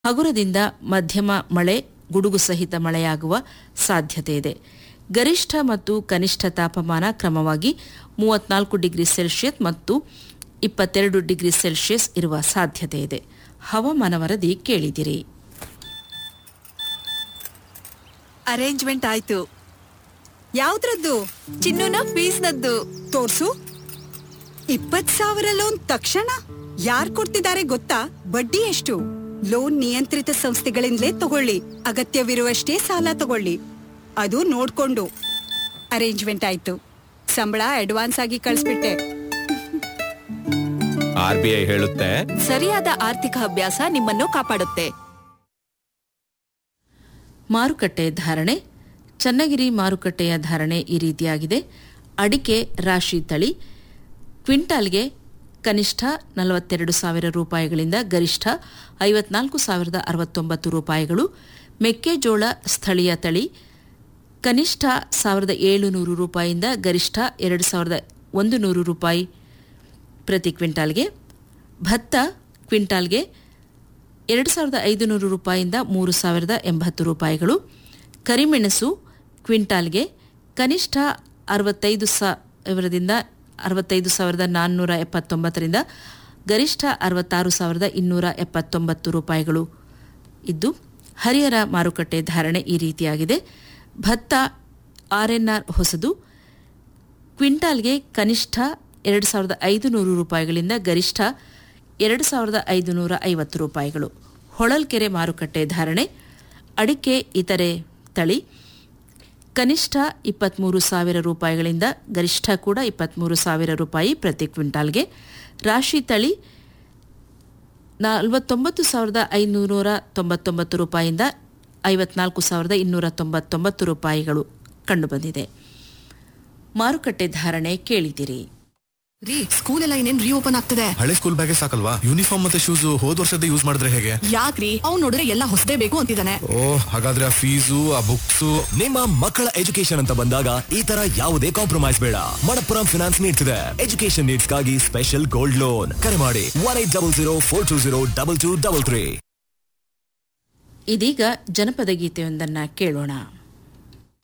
ಹಗುರದಿಂದ ಮಧ್ಯಮ ಮಳೆ ಗುಡುಗು ಸಹಿತ ಮಳೆಯಾಗುವ ಸಾಧ್ಯತೆ ಇದೆ ಗರಿಷ್ಠ ಮತ್ತು ಕನಿಷ್ಠ ತಾಪಮಾನ ಕ್ರಮವಾಗಿ ಮೂವತ್ನಾಲ್ಕು ಡಿಗ್ರಿ ಸೆಲ್ಸಿಯಸ್ ಮತ್ತು ಇಪ್ಪತ್ತೆರಡು ಡಿಗ್ರಿ ಸೆಲ್ಸಿಯಸ್ ಇರುವ ಸಾಧ್ಯತೆ ಇದೆ ಹವಾಮಾನ ವರದಿ ಕೇಳಿದಿರಿ ಅರೇಂಜ್ಮೆಂಟ್ ಆಯ್ತು ಯಾವ್ದ್ರದ್ದು ಚಿನ್ನುನ ಫೀಸ್ನದ್ದು ತೋರ್ಸು ಇಪ್ಪತ್ ಸಾವಿರ ಲೋನ್ ತಕ್ಷಣ ಯಾರ್ ಕೊಡ್ತಿದ್ದಾರೆ ಗೊತ್ತಾ ಬಡ್ಡಿ ಎಷ್ಟು ಲೋನ್ ನಿಯಂತ್ರಿತ ಸಂಸ್ಥೆಗಳಿಂದಲೇ ತಗೊಳ್ಳಿ ಅಗತ್ಯವಿರುವಷ್ಟೇ ಸಾಲ ತಗೊಳ್ಳಿ ಅದು ನೋಡ್ಕೊಂಡು ಅರೇಂಜ್ಮೆಂಟ್ ಆಯ್ತು ಸಂಬಳ ಅಡ್ವಾನ್ಸ್ ಆಗಿ ಕಳಿಸ್ಬಿಟ್ಟೆ ಆರ್ ಬಿ ಐ ಹೇಳುತ್ತೆ ಸರಿಯಾದ ಆರ್ಥಿಕ ಅಭ್ಯಾಸ ನಿಮ್ಮನ್ನು ಕಾಪಾಡುತ್ತೆ ಮಾರುಕಟ್ಟೆ ಧಾರಣೆ ಚನ್ನಗಿರಿ ಮಾರುಕಟ್ಟೆಯ ಧಾರಣೆ ಈ ರೀತಿಯಾಗಿದೆ ಅಡಿಕೆ ರಾಶಿ ತಳಿ ಕ್ವಿಂಟಾಲ್ಗೆ ಕನಿಷ್ಠ ನಲವತ್ತೆರಡು ಸಾವಿರ ರೂಪಾಯಿಗಳಿಂದ ಗರಿಷ್ಠ ಐವತ್ನಾಲ್ಕು ಸಾವಿರದ ಅರವತ್ತೊಂಬತ್ತು ರೂಪಾಯಿಗಳು ಮೆಕ್ಕೆಜೋಳ ಸ್ಥಳೀಯ ತಳಿ ಕನಿಷ್ಠ ಸಾವಿರದ ಏಳುನೂರು ರೂಪಾಯಿಯಿಂದ ಗರಿಷ್ಠ ಎರಡು ಸಾವಿರದ ಒಂದು ನೂರು ರೂಪಾಯಿ ಪ್ರತಿ ಕ್ವಿಂಟಾಲ್ಗೆ ಭತ್ತ ಕ್ವಿಂಟಾಲ್ಗೆ ಎರಡು ಸಾವಿರದ ಐದುನೂರು ರೂಪಾಯಿಯಿಂದ ಮೂರು ಸಾವಿರದ ಎಂಬತ್ತು ರೂಪಾಯಿಗಳು ಕರಿಮೆಣಸು ಕ್ವಿಂಟಾಲ್ಗೆ ಕನಿಷ್ಠ ಅರವತ್ತೈದು ಸಾವಿರದಿಂದ ಅರವತ್ತೈದು ಸಾವಿರದ ನಾನ್ನೂರ ಎಪ್ಪತ್ತೊಂಬತ್ತರಿಂದ ಗರಿಷ್ಠ ಅರವತ್ತಾರು ಸಾವಿರದ ಇನ್ನೂರ ಎಪ್ಪತ್ತೊಂಬತ್ತು ರೂಪಾಯಿಗಳು ಇದ್ದು ಹರಿಹರ ಮಾರುಕಟ್ಟೆ ಧಾರಣೆ ಈ ರೀತಿಯಾಗಿದೆ ಭತ್ತ ಆರ್ಎನ್ಆರ್ ಹೊಸದು ಕ್ವಿಂಟಾಲ್ಗೆ ಕನಿಷ್ಠ ಎರಡು ಸಾವಿರದ ಐದುನೂರು ರೂಪಾಯಿಗಳಿಂದ ಗರಿಷ್ಠ ಎರಡು ಸಾವಿರದ ಐದುನೂರ ಐವತ್ತು ರೂಪಾಯಿಗಳು ಹೊಳಲ್ಕೆರೆ ಮಾರುಕಟ್ಟೆ ಧಾರಣೆ ಅಡಿಕೆ ಇತರೆ ತಳಿ ಕನಿಷ್ಠ ಇಪ್ಪತ್ತ್ಮೂರು ಸಾವಿರ ರೂಪಾಯಿಗಳಿಂದ ಗರಿಷ್ಠ ಕೂಡ ಇಪ್ಪತ್ತ್ಮೂರು ಸಾವಿರ ರೂಪಾಯಿ ಪ್ರತಿ ಕ್ವಿಂಟಾಲ್ಗೆ ರಾಶಿ ತಳಿ ನಲವತ್ತೊಂಬತ್ತು ಸಾವಿರದ ಐನೂರ ತೊಂಬತ್ತೊಂಬತ್ತು ರೂಪಾಯಿಯಿಂದ ಐವತ್ನಾಲ್ಕು ಸಾವಿರದ ಇನ್ನೂರ ತೊಂಬತ್ತೊಂಬತ್ತು ರೂಪಾಯಿಗಳು ಕಂಡುಬಂದಿದೆ ಮಾರುಕಟ್ಟೆ ಧಾರಣೆ ಕೇಳಿದಿರಿ ರೀ ಸ್ಕೂಲ್ ಎಲ್ಲ ಇನ್ನೇನ್ ರೀಓಪನ್ ಆಗ್ತದೆ ಹಳೆ ಸ್ಕೂಲ್ ಬ್ಯಾಗೇ ಸಾಕಲ್ವಾ ಯೂನಿಫಾರ್ಮ್ ಮತ್ತೆ ಶೂಸ್ ಹೋದ್ ವರ್ಷದ ಯೂಸ್ ಮಾಡಿದ್ರೆ ಹೇಗೆ ಯಾಕ್ರಿ ಅವ್ನ್ ನೋಡಿದ್ರೆ ಎಲ್ಲ ಹೊಸದೇ ಬೇಕು ಅಂತಿದ್ದಾನೆ ಓ ಹಾಗಾದ್ರೆ ಆ ಫೀಸು ಆ ಬುಕ್ಸ್ ನಿಮ್ಮ ಮಕ್ಕಳ ಎಜುಕೇಶನ್ ಅಂತ ಬಂದಾಗ ಈ ತರ ಯಾವುದೇ ಕಾಂಪ್ರಮೈಸ್ ಬೇಡ ಮಣಪ್ಪುರಂ ಫಿನಾನ್ಸ್ ನೀಡ್ಸ್ ಇದೆ ಎಜುಕೇಶನ್ ನೀಡ್ಸ್ ಗಾಗಿ ಸ್ಪೆಷಲ್ ಗೋಲ್ಡ್ ಲೋನ್ ಕರೆ ಮಾಡಿ one eight double zero four two zero double two double three ಇದೀಗ ಜನಪದ ಗೀತೆಯೊಂದನ್ನು ಕೇಳೋಣ